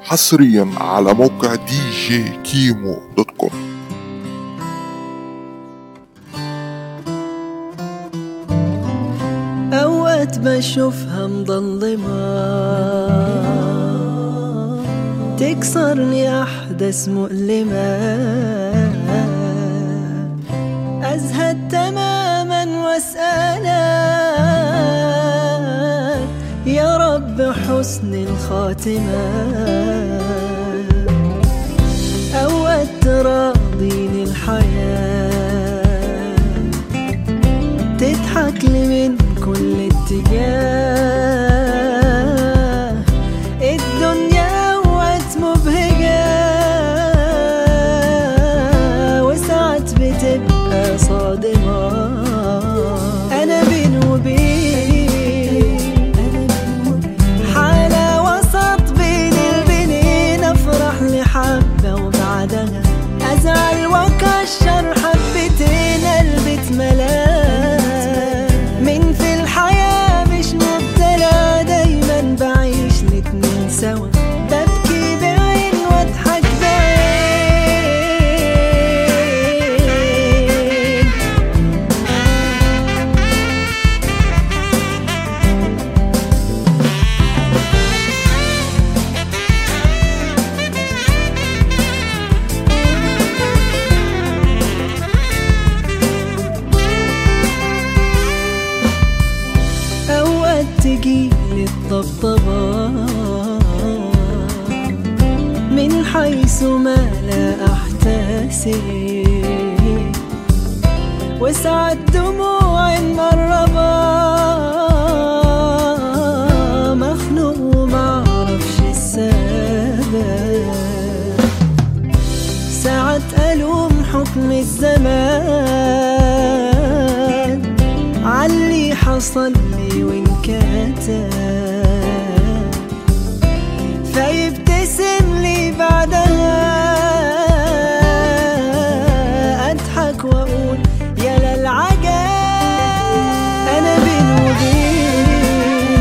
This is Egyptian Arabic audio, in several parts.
حصريا على موقع دي جي كيمو دوت كوم أوقات بشوفها مضلمة تكسرني أحداث مؤلمة أزهد تماما وأسألك يا رب حسن الخاتمة أوقات تراضيني الحياة تضحك لي من كل اتجاه الدنيا وقت مبهجة وساعات بتبقى صادمة أنا بين وبين حالة وسط بين البنين أفرح لحبة وبعدها أزعل وأكشر حبتين قلبي اتملى من في الحياة مش مبتلى دايما بعيش الاتنين سوا ببكي بعين واضحك بعين أوقات تجيلي الطبطبة من حيث ما لا أحتسب وسعت دموع مقربة مخنوق ومعرفش السبب ساعات ألوم حكم الزمان علي حصل لي وانكتب فيبتسم لي بعدها اضحك واقول يا للعجب انا بين وبين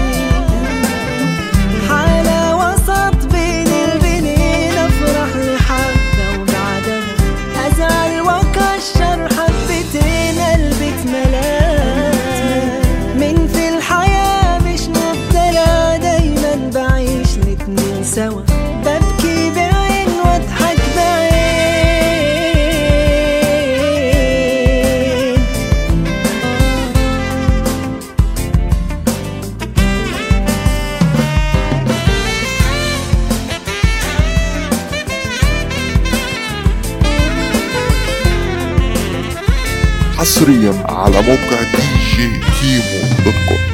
حالة وسط بين البنين افرح لحبة وبعدها ازعل واكشر حبتين قلبي اتملى من في الحياة مش مبتلى دايما بعيش الاتنين سوا ببكي بعين واضحك بعين حصريا على موقع دي جي كيمو دوت كوم